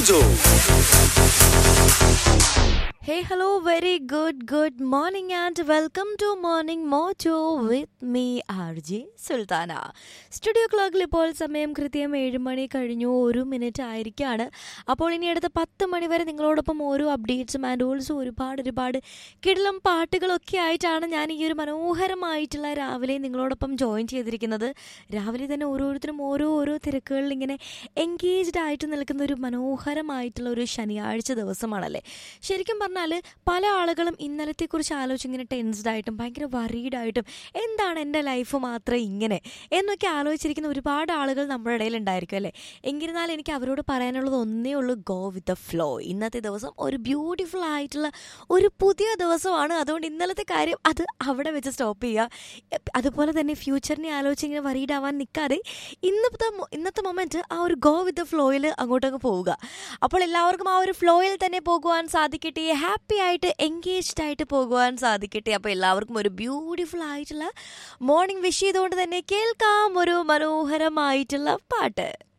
Mojo. Hey, hello, very good, good morning, and welcome to Morning Mojo with me, RJ Sultana studio ക്ലോക്കിൽ ഇപ്പോൾ സമയം കൃത്യം ഏഴ് മണി കഴിഞ്ഞു ഒരു മിനിറ്റ് ആയിരിക്കാണ് അപ്പോൾ ഇനി അടുത്ത പത്ത് മണി വരെ നിങ്ങളോടൊപ്പം ഓരോ അപ്ഡേറ്റ്സും ആൻഡ് ഓൾസോ ഒരുപാട് ഒരുപാട് കിടിലം പാട്ടുകളൊക്കെ ആയിട്ടാണ് ഞാൻ ഈ ഒരു മനോഹരമായിട്ടുള്ള രാവിലെ നിങ്ങളോടൊപ്പം ജോയിൻ ചെയ്തിരിക്കുന്നത് രാവിലെ തന്നെ ഓരോരുത്തരും ഓരോ ഓരോ തിരക്കുകളിൽ ഇങ്ങനെ എൻഗേജ്ഡ് ആയിട്ട് നിൽക്കുന്ന ഒരു മനോഹരമായിട്ടുള്ള ഒരു ശനിയാഴ്ച ദിവസമാണല്ലേ ശരിക്കും പറഞ്ഞാൽ പല ആളുകളും ഇന്നലത്തെക്കുറിച്ച് ആലോചിച്ച് ഇങ്ങനെ ടെൻസ്ഡ് ആയിട്ടും ഭയങ്കര worried ആയിട്ടും എന്താണ് എൻ്റെ ലൈഫ് മാത്രം ഇങ്ങനെ എന്നൊക്കെ ആലോചിച്ചിരിക്കുന്ന ഒരുപാട് ആളുകൾ നമ്മുടെ ഇടയിൽ ഉണ്ടായിരിക്കും അല്ലേ എങ്കിരുന്നാലും എനിക്ക് അവരോട് പറയാനുള്ളത് ഒന്നേ ഉള്ളൂ ഗോ വിത്ത് ദ ഫ്ലോ ഇന്നത്തെ ദിവസം ഒരു ബ്യൂട്ടിഫുൾ ആയിട്ടുള്ള ഒരു പുതിയ ദിവസമാണ് അതുകൊണ്ട് ഇന്നലത്തെ കാര്യം അത് അവിടെ വെച്ച് സ്റ്റോപ്പ് ചെയ്യുക അതുപോലെ തന്നെ ഫ്യൂച്ചറിനെ ആലോചിച്ച് ഇങ്ങനെ worried ആവാൻ നിൽക്കാതെ ഇന്നത്തെ മൊ- ഇന്നത്തെ മൊമെൻറ്റ് ആ ഒരു ഗോ വിത്ത് ദ ഫ്ലോയിൽ അങ്ങോട്ടങ്ങ് പോവുക അപ്പോൾ എല്ലാവർക്കും ആ ഒരു ഫ്ലോയിൽ തന്നെ പോകുവാൻ സാധിക്കട്ടെ ഹാപ്പി ആയിട്ട് എൻഗേജ്ഡ് ആയിട്ട് പോകുവാൻ സാധിക്കട്ടെ അപ്പോൾ എല്ലാവർക്കും ഒരു ബ്യൂട്ടിഫുൾ ആയിട്ടുള്ള മോർണിംഗ് വിഷ് ചെയ്തുകൊണ്ട് തന്നെ കേൾക്കാം ഒരു മനോഹരമായിട്ടുള്ള പാട്ട്